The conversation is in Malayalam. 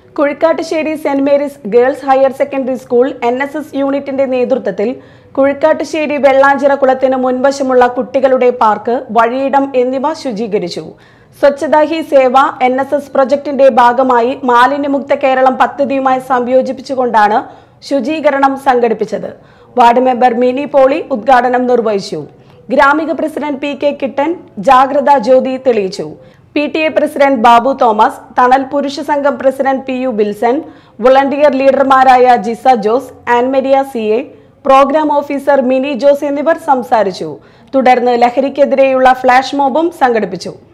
Kuzhikkattussery saint Mary's girls higher secondary school N S S യൂണിറ്റിന്റെ നേതൃത്വത്തിൽ കുഴിക്കാട്ടുശ്ശേരി വെള്ളാഞ്ചിറ കുളത്തിന് മുൻവശമുള്ള കുട്ടികളുടെ പാർക്ക് വഴിയിടം എന്നിവ ശുചീകരിച്ചു Swachhata Hi Seva N S S പ്രൊജക്ടിന്റെ ഭാഗമായി മാലിന്യമുക്ത കേരളം പദ്ധതിയുമായി സംയോജിപ്പിച്ചുകൊണ്ടാണ് ശുചീകരണം സംഘടിപ്പിച്ചത് വാർഡ് മെമ്പർ മിനി പോളി ഉദ്ഘാടനം നിർവഹിച്ചു ഗ്രാമിക പ്രസിഡന്റ് പി കെ കിട്ടൻ ജാഗ്രതാ ജ്യോതി തെളിയിച്ചു P T A president Babu Thomas തണൽ പുരുഷ സംഘം president P U Bilson volunteer ലീഡർമാരായ Jisa Jose Annmaria C A programme officer Mini Jose എന്നിവർ സംസാരിച്ചു തുടർന്ന് ലഹരിക്കെതിരെയുള്ള ഫ്ലാഷ് മോബും സംഘടിപ്പിച്ചു